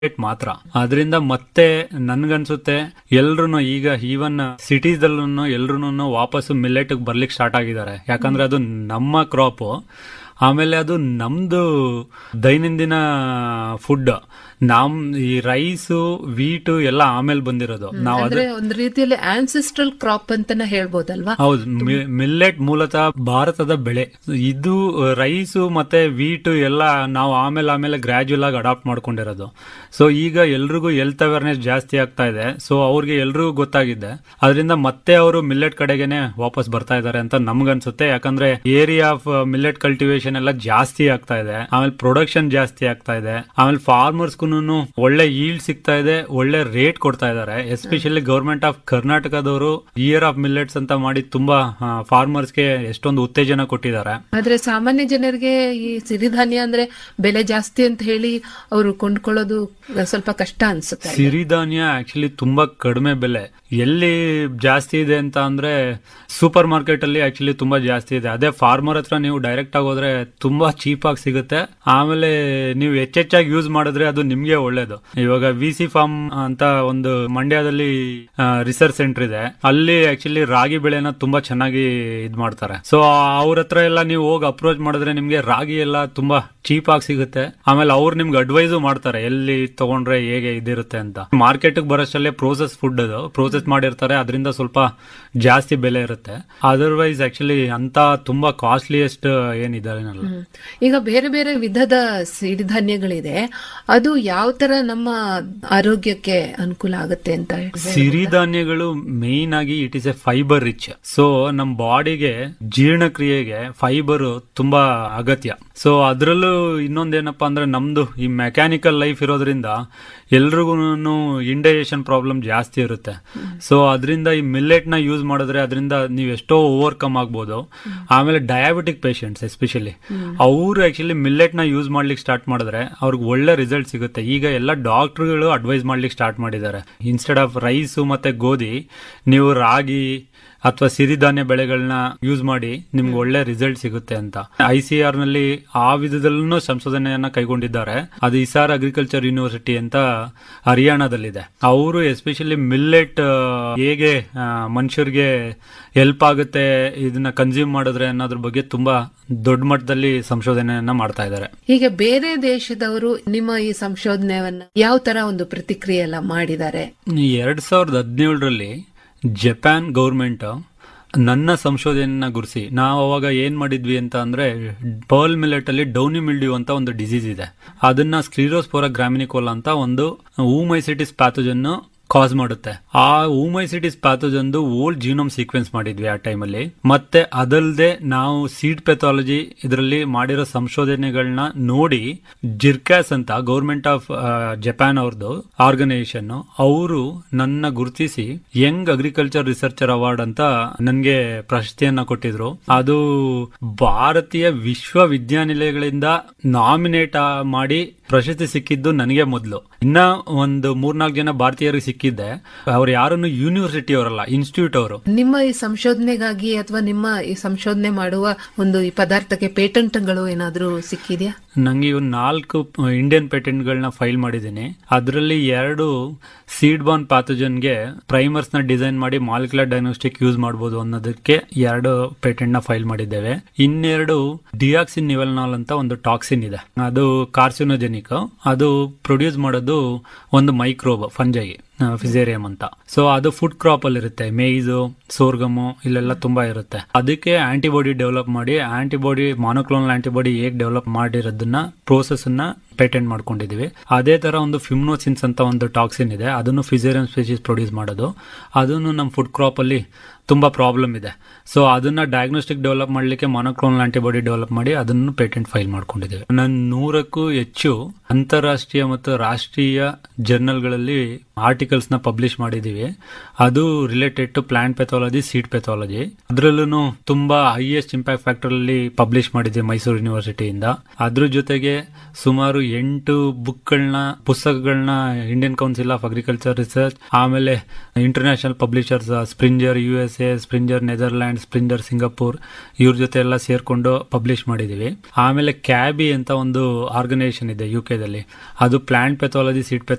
Millet ಮಾತ್ರ ಅದರಿಂದ ಮತ್ತೆ ನನ್ಗನ್ಸುತ್ತೆ ಎಲ್ರು ಈಗ ಈವನ್ ಸಿಟೀಸ್ ದಲ್ಲೂ ಎಲ್ರು ವಾಪಸ್ ಮಿಲ್ಲೆಟ್ ಬರ್ಲಿಕ್ಕೆ ಸ್ಟಾರ್ಟ್ ಆಗಿದ್ದಾರೆ ಯಾಕಂದ್ರೆ ಅದು ನಮ್ಮ ಕ್ರಾಪ್ ಆಮೇಲೆ ಅದು ನಮ್ದು ದೈನಂದಿನ ಫುಡ್ ನಮ್ ಈ ರೈಸು ವೀಟು ಎಲ್ಲ ಆಮೇಲೆ ಬಂದಿರೋದು ನಾವು ಅದು ಅಂದ್ರೆ ಒಂದ್ ರೀತಿಯಲ್ಲಿ ಆನ್ಸಿಸ್ಟ್ರಲ್ ಕ್ರಾಪ್ ಅಂತಾನೆ ಹೇಳ್ಬೋದಲ್ವಾ ಹೌದು ಮಿ- ಮಿಲ್ಲೆಟ್ ಮೂಲತಃ ಭಾರತದ ಬೆಳೆ ಇದು ರೈಸು ಮತ್ತೆ ವೀಟು ಎಲ್ಲ ನಾವು ಆಮೇಲೆ ಆಮೇಲೆ ಗ್ರಾಜುಯಲ್ ಆಗಿ ಅಡಾಪ್ಟ್ ಮಾಡ್ಕೊಂಡಿರೋದು ಸೊ ಈಗ ಎಲ್ರಿಗೂ ಹೆಲ್ತ್ ಅವೇರ್ನೆಸ್ ಜಾಸ್ತಿ ಆಗ್ತಾ ಇದೆ ಸೊ ಅವ್ರಿಗೆ ಎಲ್ರಿಗೂ ಗೊತ್ತಾಗಿದೆ ಅದರಿಂದ ಮತ್ತೆ ಅವರು ಮಿಲ್ಲೆಟ್ ಕಡೆಗೇನೆ ವಾಪಸ್ ಬರ್ತಾ ಇದ್ದಾರೆ ಅಂತ ನಮ್ಗನ್ಸುತ್ತೆ ಯಾಕಂದ್ರೆ ಏರಿಯಾ ಆಫ್ ಮಿಲ್ಲೆಟ್ ಕಲ್ಟಿವೇಶನ್ ಎಲ್ಲ ಜಾಸ್ತಿ ಆಗ್ತಾ ಇದೆ ಆಮೇಲೆ ಪ್ರೊಡಕ್ಷನ್ ಜಾಸ್ತಿ ಆಗ್ತಾ ಇದೆ ಆಮೇಲೆ ಫಾರ್ಮರ್ಸ್ಗೂ ಒಳ್ಳೆ ಈಲ್ಡ್ ಸಿಗ್ತಾ ಇದೆ ಒಳ್ಳೆ ರೇಟ್ ಕೊಡ್ತಾ ಇದ್ದಾರೆ ಎಸ್ಪೆಷಲಿ ಗವರ್ಮೆಂಟ್ ಆಫ್ ಕರ್ನಾಟಕದವರು ಇಯರ್ ಆಫ್ ಮಿಲ್ಲೆಟ್ಸ್ ಅಂತ ಮಾಡಿ ತುಂಬಾ ಫಾರ್ಮರ್ಸ್ಗೆ ಎಷ್ಟೊಂದು ಉತ್ತೇಜನ ಕೊಟ್ಟಿದ್ದಾರೆ ಆದ್ರೆ ಸಾಮಾನ್ಯ ಜನರಿಗೆ ಈ ಸಿರಿಧಾನ್ಯ ಅಂದ್ರೆ ಬೆಲೆ ಜಾಸ್ತಿ ಅಂತ ಹೇಳಿ ಅವರು ಕೊಂಡ್ಕೊಳ್ಳೋದು ಸ್ವಲ್ಪ ಕಷ್ಟ ಅನ್ಸುತ್ತೆ ಸಿರಿಧಾನ್ಯ ಆಕ್ಚುಲಿ ತುಂಬಾ ಕಡಿಮೆ ಬೆಲೆ ಎಲ್ಲಿ ಜಾಸ್ತಿ ಇದೆ ಅಂತ ಅಂದ್ರೆ ಸೂಪರ್ ಮಾರ್ಕೆಟ್ ಅಲ್ಲಿ ಆಕ್ಚುಲಿ ತುಂಬಾ ಜಾಸ್ತಿ ಇದೆ ಅದೇ ಫಾರ್ಮರ್ ಹತ್ರ ನೀವು ಡೈರೆಕ್ಟ್ ಆಗಿ ಹೋದ್ರೆ ತುಂಬಾ ಚೀಪ್ ಆಗಿ ಸಿಗುತ್ತೆ ಆಮೇಲೆ ನೀವು ಹೆಚ್ಚೆಚ್ಚಾಗಿ ಯೂಸ್ ಮಾಡಿದ್ರೆ ಅದು ನಿಮ್ಗೆ ಒಳ್ಳೇದು ಇವಾಗ ವಿ ಸಿ ಫಾರ್ಮ್ ಅಂತ ಒಂದು ಮಂಡ್ಯದಲ್ಲಿ ರಿಸರ್ಚ್ ಸೆಂಟರ್ ಇದೆ ಅಲ್ಲಿ ಆಕ್ಚುಲಿ ರಾಗಿ ಬೆಳೆನ ತುಂಬಾ ಚೆನ್ನಾಗಿ ಇದ್ ಮಾಡ್ತಾರೆ ಸೊ ಅವ್ರ ಹತ್ರ ಎಲ್ಲ ನೀವು ಹೋಗಿ ಅಪ್ರೋಚ್ ಮಾಡಿದ್ರೆ ನಿಮ್ಗೆ ರಾಗಿ ಎಲ್ಲ ತುಂಬಾ ಚೀಪ್ ಆಗಿ ಸಿಗುತ್ತೆ ಆಮೇಲೆ ಅವ್ರು ನಿಮ್ಗೆ ಅಡ್ವೈಸು ಮಾಡ್ತಾರೆ ಎಲ್ಲಿ ತಗೊಂಡ್ರೆ ಹೇಗೆ ಇದಿರುತ್ತೆ ಅಂತ ಮಾರ್ಕೆಟ್ ಬರೋಷ್ಟಲ್ಲೇ ಪ್ರೋಸೆಸ್ ಫುಡ್ ಅದು ಪ್ರೋಸೆಸ್ ಮಾಡಿರ್ತಾರೆ ಅದರಿಂದ ಸ್ವಲ್ಪ ಜಾಸ್ತಿ ಬೆಲೆ ಇರುತ್ತೆ ಅದರ್ವೈಸ್ ಆಕ್ಚುಲಿ ಅಂತ ತುಂಬಾ ಕಾಸ್ಟ್ಲಿಯೆಸ್ಟ್ ಏನಿದೆ ಏನಲ್ಲ ಹ್ಮ್. ಈಗ ಬೇರೆ ಬೇರೆ ವಿಧದ ಸಿರಿಧಾನ್ಯಗಳಿದೆ ಅದು ಯಾವ ತರ ನಮ್ಮ ಆರೋಗ್ಯಕ್ಕೆ ಅನುಕೂಲ ಆಗುತ್ತೆ ಅಂತ ಹೇಳಿ ಸಿರಿಧಾನ್ಯಗಳು ಮೇನ್ ಆಗಿ it is a fibre rich so ನಮ್ ಬಾಡಿಗೆ ಜೀರ್ಣಕ್ರಿಯೆಗೆ ಫೈಬರ್ ತುಂಬಾ ಅಗತ್ಯ ಸೊ ಅದ್ರಲ್ಲೂ ಇನ್ನೊಂದೇನಪ್ಪಾ ಅಂದ್ರೆ ನಮ್ದು ಈ ಮೆಕ್ಯಾನಿಕಲ್ ಲೈಫ್ ಇರೋದ್ರಿಂದ ಎಲ್ರಿಗೂ ಇಂಡೈಜೆಷನ್ ಪ್ರಾಬ್ಲಮ್ ಜಾಸ್ತಿ ಇರುತ್ತೆ ಸೊ ಅದರಿಂದ ಈ ಮಿಲ್ಲೆಟ್ ನ ಯೂಸ್ ಮಾಡಿದ್ರೆ ಅದರಿಂದ ನೀವು ಎಷ್ಟೋ ಓವರ್ಕಮ್ ಆಗ್ಬೋದು ಆಮೇಲೆ ಡಯಾಬಿಟಿಕ್ ಪೇಷಂಟ್ಸ್ ಎಸ್ಪೆಷಲಿ ಅವರು ಆಕ್ಚುಲಿ ಮಿಲ್ಲೆಟ್ ನ ಯೂಸ್ ಮಾಡ್ಲಿಕ್ಕೆ ಸ್ಟಾರ್ಟ್ ಮಾಡಿದ್ರೆ ಅವ್ರಿಗೆ ಒಳ್ಳೆ ರಿಸಲ್ಟ್ ಸಿಗುತ್ತೆ ಈಗ ಎಲ್ಲ ಡಾಕ್ಟರ್ಗಳು ಅಡ್ವೈಸ್ ಮಾಡ್ಲಿಕ್ಕೆ ಸ್ಟಾರ್ಟ್ ಮಾಡಿದ್ದಾರೆ ಇನ್ಸ್ಟೆಡ್ ಆಫ್ ರೈಸು ಮತ್ತೆ ಗೋಧಿ ನೀವು ರಾಗಿ ಅಥವಾ ಸಿರಿಧಾನ್ಯ ಬೆಳೆಗಳನ್ನ ಯೂಸ್ ಮಾಡಿ ನಿಮ್ಗೆ ಒಳ್ಳೆ ರಿಸಲ್ಟ್ ಸಿಗುತ್ತೆ ಅಂತ ಐ ಸಿ ಆರ್ ನಲ್ಲಿ ಆ ವಿಧದಲ್ಲೂ ಸಂಶೋಧನೆಯನ್ನ ಕೈಗೊಂಡಿದ್ದಾರೆ ಅದು ಇಸಾರ್ ಅಗ್ರಿಕಲ್ಚರ್ ಯೂನಿವರ್ಸಿಟಿ ಅಂತ ಹರಿಯಾಣದಲ್ಲಿದೆ ಅವರು ಎಸ್ಪೆಷಲಿ ಮಿಲ್ಲೆಟ್ ಹೇಗೆ ಆ, ಮನುಷ್ಯರಿಗೆ ಹೆಲ್ಪ್ ಆಗುತ್ತೆ ಇದನ್ನ ಕನ್ಸ್ಯೂಮ್ ಮಾಡಿದ್ರೆ ಅನ್ನೋದ್ರ ಬಗ್ಗೆ ತುಂಬಾ ದೊಡ್ಡ ಮಟ್ಟದಲ್ಲಿ ಸಂಶೋಧನೆಯನ್ನ ಮಾಡ್ತಾ ಇದ್ದಾರೆ ಈಗ ಬೇರೆ ದೇಶದವರು ನಿಮ್ಮ ಈ ಸಂಶೋಧನೆಯನ್ನ ಯಾವ ತರ ಒಂದು ಪ್ರತಿಕ್ರಿಯೆ ಎಲ್ಲ ಮಾಡಿದ್ದಾರೆ ಎರಡ್ ಸಾವಿರದ ಹದಿನೇಳರಲ್ಲಿ ಜಪಾನ್ ಗೌರ್ಮೆಂಟ್ ನನ್ನ ಸಂಶೋಧನೆಯನ್ನ ಗುರುಸಿ ನಾವು ಅವಾಗ ಏನ್ ಮಾಡಿದ್ವಿ ಅಂತ ಅಂದ್ರೆ ಪರ್ಲ್ ಮಿಲೆಟ್ ಅಲ್ಲಿ ಡೌನಿ ಮಿಲ್ಡ್ಯೂ ಅಂತ ಒಂದು ಡಿಸೀಸ್ ಇದೆ ಅದನ್ನ ಸ್ಕ್ಲೀರೋಸ್ಪೋರ ಗ್ರಾಮಿನಿಕೋಲ್ ಅಂತ ಒಂದು ಊಮೈಸಿಟಿಸ್ ಪ್ಯಾಥೋಜನ್ ಕಾಸ್ ಮಾಡುತ್ತೆ ಆ ಊಮೈಸಿಟಿಸ್ ಪ್ಯಾಥೋಜನ್ದು ಓಲ್ಡ್ ಜೀನೋಮ್ ಸೀಕ್ವೆನ್ಸ್ ಮಾಡಿದ್ವಿ ಆ ಟೈಮಲ್ಲಿ ಮತ್ತೆ ಅದಲ್ಲದೆ ನಾವು ಸೀಡ್ ಪೆಥಾಲಜಿ ಇದರಲ್ಲಿ ಮಾಡಿರೋ ಸಂಶೋಧನೆಗಳನ್ನ ನೋಡಿ ಜಿರ್ಕ್ಯಾಸ್ ಅಂತ ಗೌರ್ಮೆಂಟ್ ಆಫ್ ಜಪಾನ್ ಅವ್ರದ್ದು ಆರ್ಗನೈಸೇಷನ್ ಅವರು ನನ್ನ ಗುರುತಿಸಿ ಯಂಗ್ ಅಗ್ರಿಕಲ್ಚರ್ ರಿಸರ್ಚರ್ ಅವಾರ್ಡ್ ಅಂತ ನನಗೆ ಪ್ರಶಸ್ತಿಯನ್ನ ಕೊಟ್ಟಿದ್ರು ಅದು ಭಾರತೀಯ ವಿಶ್ವವಿದ್ಯಾನಿಲಯಗಳಿಂದ ನಾಮಿನೇಟ್ ಮಾಡಿ ಪ್ರಶಸ್ತಿ ಸಿಕ್ಕಿದ್ದು ನನಗೆ ಮೊದಲು ಇನ್ನ ಒಂದು ಮೂರ್ನಾಲ್ಕು ಜನ ಭಾರತೀಯರಿಗೆ ಸಿಕ್ಕಿದ್ದೆ ಅವ್ರು ಯಾರನ್ನು ಯೂನಿವರ್ಸಿಟಿ ಅವರಲ್ಲ ಇನ್ಸ್ಟಿಟ್ಯೂಟ್ ಅವರು ನಿಮ್ಮ ಈ ಸಂಶೋಧನೆಗಾಗಿ ಅಥವಾ ನಿಮ್ಮ ಈ ಸಂಶೋಧನೆ ಮಾಡುವ ಒಂದು ಈ ಪದಾರ್ಥಕ್ಕೆ ಪೇಟೆಂಟ್ಗಳು ಏನಾದ್ರೂ ಸಿಕ್ಕಿದ್ಯಾ ನಂಗೆ ಇವ್ ನಾಲ್ಕು ಇಂಡಿಯನ್ ಪೇಟೆಂಟ್ಗಳನ್ನ ಫೈಲ್ ಮಾಡಿದ್ದೀನಿ ಅದರಲ್ಲಿ ಎರಡು ಸೀಡ್ ಬಾರ್ನ್ ಪ್ಯಾಥೋಜನ್ಗೆ ಪ್ರೈಮರ್ಸ್ ನ ಡಿಸೈನ್ ಮಾಡಿ ಮಾಲಿಕ್ಯುಲರ್ ಡಯಾಗ್ನೋಸ್ಟಿಕ್ ಯೂಸ್ ಮಾಡಬಹುದು ಅನ್ನೋದಕ್ಕೆ ಎರಡು ಪೇಟೆಂಟ್ ನ ಫೈಲ್ ಮಾಡಿದ್ದೇವೆ ಇನ್ನೆರಡು ಡಿಯಾಕ್ಸಿನ್ ನಿವೆಲ್ನಾಲ್ ಅಂತ ಒಂದು ಟಾಕ್ಸಿನ್ ಇದೆ ಅದು ಕಾರ್ಸಿನೋಜೆನಿಕ್ ಅದು ಪ್ರೊಡ್ಯೂಸ್ ಮಾಡೋದು ಒಂದು ಮೈಕ್ರೋಬ್ ಫಂಜೈ ಫಿಸೇರಿಯಂ ಅಂತ ಸೊ ಅದು ಫುಡ್ ಕ್ರಾಪ್ ಅಲ್ಲಿ ಇರುತ್ತೆ ಮೇಯ್ಸು ಸೋರ್ಗಮು ಇಲ್ಲೆಲ್ಲ ತುಂಬಾ ಇರುತ್ತೆ ಅದಕ್ಕೆ ಆಂಟಿಬಾಡಿ ಡೆವಲಪ್ ಮಾಡಿ ಆಂಟಿಬಾಡಿ ಮಾನೋಕ್ಲೋನಲ್ ಆಂಟಿಬಾಡಿ ಹೇಗೆ ಡೆವಲಪ್ ಮಾಡಿರೋದನ್ನ ಪ್ರೋಸೆಸ್ ಅನ್ನ ಪೇಟೆಂಟ್ ಮಾಡ್ಕೊಂಡಿದೀವಿ ಅದೇ ತರ ಒಂದು ಫಿಮ್ನೋಸಿನ್ಸ್ ಅಂತ ಒಂದು ಟಾಕ್ಸಿನ್ ಇದೆ ಅದನ್ನು ಫಿಸೇರಿಯಂ ಸ್ಪೀಶೀಸ್ ಪ್ರೊಡ್ಯೂಸ್ ಮಾಡೋದು ಅದನ್ನು ನಮ್ಮ ಫುಡ್ ಕ್ರಾಪ್ ಅಲ್ಲಿ ತುಂಬಾ ಪ್ರಾಬ್ಲಮ್ ಇದೆ ಸೊ ಅದನ್ನ ಡಯಾಗ್ನೋಸ್ಟಿಕ್ ಡೆವಲಪ್ ಮಾಡ್ಲಿಕ್ಕೆ ಮಾನೋಕ್ಲೋನಲ್ ಆಂಟಿಬಾಡಿ ಡೆವಲಪ್ ಮಾಡಿ ಅದನ್ನು ಪೇಟೆಂಟ್ ಫೈಲ್ ಮಾಡ್ಕೊಂಡಿದ್ದೇವೆ ನಾನು ನೂರಕ್ಕೂ ಹೆಚ್ಚು ಅಂತಾರಾಷ್ಟ್ರೀಯ ಮತ್ತು ರಾಷ್ಟ್ರೀಯ ಜರ್ನಲ್ಗಳಲ್ಲಿ ಆರ್ಟಿಕಲ್ಸ್ ನ ಪಬ್ಲಿಷ್ ಮಾಡಿದೀವಿ ಅದು related to plant pathology seed pathology ಅದ್ರಲ್ಲೂ ತುಂಬಾ ಹೈಯೆಸ್ಟ್ ಇಂಪ್ಯಾಕ್ಟ್ ಫ್ಯಾಕ್ಟರ್ ಅಲ್ಲಿ ಪಬ್ಲಿಷ್ ಮಾಡಿದ್ದೆ ಮೈಸೂರು ಯೂನಿವರ್ಸಿಟಿಯಿಂದ ಅದ್ರ ಜೊತೆಗೆ ಸುಮಾರು ಎಂಟು ಬುಕ್ಗಳನ್ನ ಪುಸ್ತಕಗಳನ್ನ Indian council of agriculture research ಆಮೇಲೆ international publishers Springer U S A Springer Netherland Springer Singapore ಇವ್ರ ಜೊತೆ ಎಲ್ಲ ಸೇರ್ಕೊಂಡು ಪಬ್ಲಿಷ್ ಮಾಡಿದೀವಿ ಆಮೇಲೆ ಕ್ಯಾಬಿ ಅಂತ ಒಂದು ಆರ್ಗನೈಸೇಷನ್ ಇದೆ ಯು ದಲ್ಲಿ ಅದು ಪ್ಲಾಂಟ್ ಪೆಥಾಲಜಿ ಸೀಡ್